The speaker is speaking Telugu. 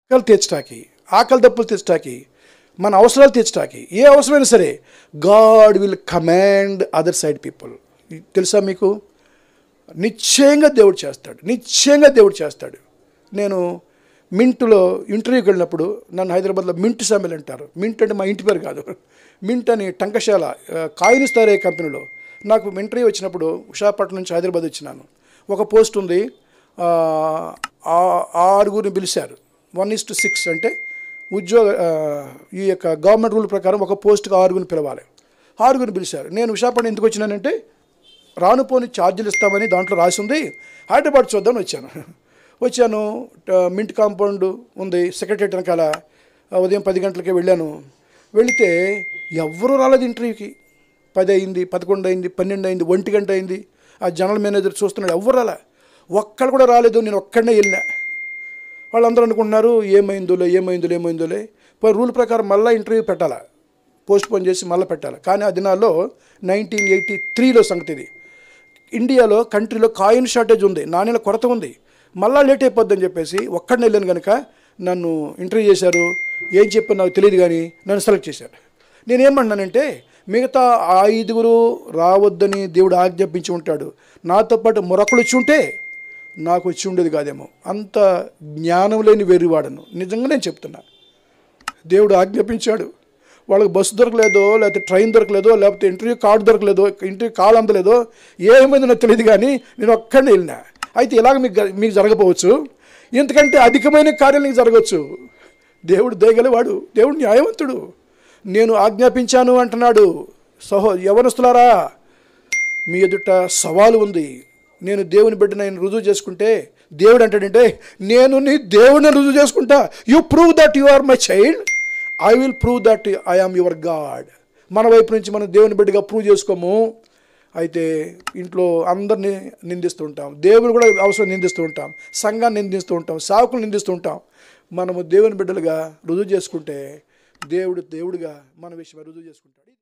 ఆకలి తీర్చడానికి ఆకలి దప్పులు తీర్చడానికి మన అవసరాలు తీర్చడానికి ఏ అవసరమైనా సరే God will command other side people తెలుసా మీకు నిశ్చయంగా దేవుడు చేస్తాడు నిశ్చయంగా దేవుడు చేస్తాడు నేను మింట్లో ఇంటర్వ్యూకి వెళ్ళినప్పుడు నన్ను హైదరాబాద్లో మింట్ సమ్మెల్ అంటారు మింట్ అంటే మా ఇంటి పేరు కాదు మింట్ అని టంకశాల ఆ, కాయిన్స్ తయారే కంపెనీలో నాకు ఇంటర్వ్యూ వచ్చినప్పుడు విశాఖపట్నం నుంచి హైదరాబాద్ వచ్చినాను ఒక పోస్ట్ ఉంది ఆ, ఆ- ఆరుగురిని పిలిచారు వన్ ఇస్ టు సిక్స్ అంటే ఉద్యోగ ఆ, ఈ యొక్క గవర్నమెంట్ రూల్ ప్రకారం ఒక పోస్ట్కి ఆరుగురిని పిలవాలి ఆరుగురిని పిలిచారు నేను విశాఖపట్నం ఎందుకు వచ్చినానంటే రానుపోని ఛార్జీలు ఇస్తామని దాంట్లో రాసి ఉంది హైదరాబాద్ చూద్దామని వచ్చాను వచ్చాను ట- మింట్ కాంపౌండ్ ఉంది సెక్రటరీ వెనకాల ఆ, ఉదయం పది గంటలకే వెళ్ళాను వెళితే ఎవ్వరూ రాలేదు ఇంటర్వ్యూకి పది అయింది పదకొండు అయింది పన్నెండు అయింది ఒంటి గంట అయింది ఆ జనరల్ మేనేజర్ చూస్తున్నాడు ఎవ్వరు రాలే ఒక్కడు కూడా రాలేదు నేను ఒక్కడనే వెళ్ళినా వాళ్ళందరూ అనుకుంటున్నారు ఏమైందోలే ఏమైందోలే ఏమైందోలే పోయి రూల్ ప్రకారం మళ్ళీ ఇంటర్వ్యూ పెట్టాలా పోస్ట్ పోన్ చేసి మళ్ళీ పెట్టాలి కానీ ఆ దినాల్లో నైన్టీన్ ఎయిటీ త్రీలో సంగతి ఇది ఇండియాలో కంట్రీలో కాయిన్ షార్టేజ్ ఉంది నాణ్యాల కొరత ఉంది మళ్ళా లేట్ అయిపోద్దని చెప్పేసి ఒక్కడిని వెళ్ళాను కనుక నన్ను ఇంటర్వ్యూ చేశారు ఏం చెప్పారు నాకు తెలియదు కానీ నన్ను సెలెక్ట్ చేశారు నేనేమన్నానంటే మిగతా ఆ ఐదుగురు రావద్దని దేవుడు ఆజ్ఞాపించి ఉంటాడు నాతో పాటు మరొకరు వచ్చి ఉంటే నాకు వచ్చి ఉండేది కాదేమో అంత జ్ఞానం లేని వెర్రివాడను నిజంగా నేను చెప్తున్నా దేవుడు ఆజ్ఞాపించాడు వాళ్ళకి బస్సు దొరకలేదో లేకపోతే ట్రైన్ దొరకలేదో లేకపోతే ఇంటర్వ్యూ కార్డు దొరకలేదో ఇంటర్వ్యూ కాల్ అందలేదో ఏమైందో నాకు తెలియదు కానీ నేను ఒక్కడిని వెళ్ళినా అయితే ఇలాగ మీకు గ- మీకు జరగపోవచ్చు ఎందుకంటే అధికమైన కార్యాలు నీకు జరగవచ్చు దేవుడు దేగలవాడు దేవుడు న్యాయవంతుడు నేను ఆజ్ఞాపించాను అంటున్నాడు సహో యవనస్తులారా మీ ఎదుట సవాలు ఉంది నేను దేవుని బిడ్డను ఆయన రుజువు చేసుకుంటే దేవుడు అంటాడంటే నేను నీ దేవుడిని రుజువు చేసుకుంటా you prove that you are my child I will prove that I am your God మన వైపు నుంచి మనం దేవుని బిడ్డగా ప్రూవ్ చేసుకోము అయితే ఇంట్లో అందరినీ నిందిస్తూ ఉంటాం దేవుని కూడా అవసరం నిందిస్తూ ఉంటాం సంఘాన్ని నిందిస్తూ ఉంటాం సాకులు నిందిస్తూ ఉంటాం మనము దేవుని బిడ్డలుగా రుజువు చేసుకుంటే దేవుడు దేవుడుగా మన విషయం రుజువు చేసుకుంటాడు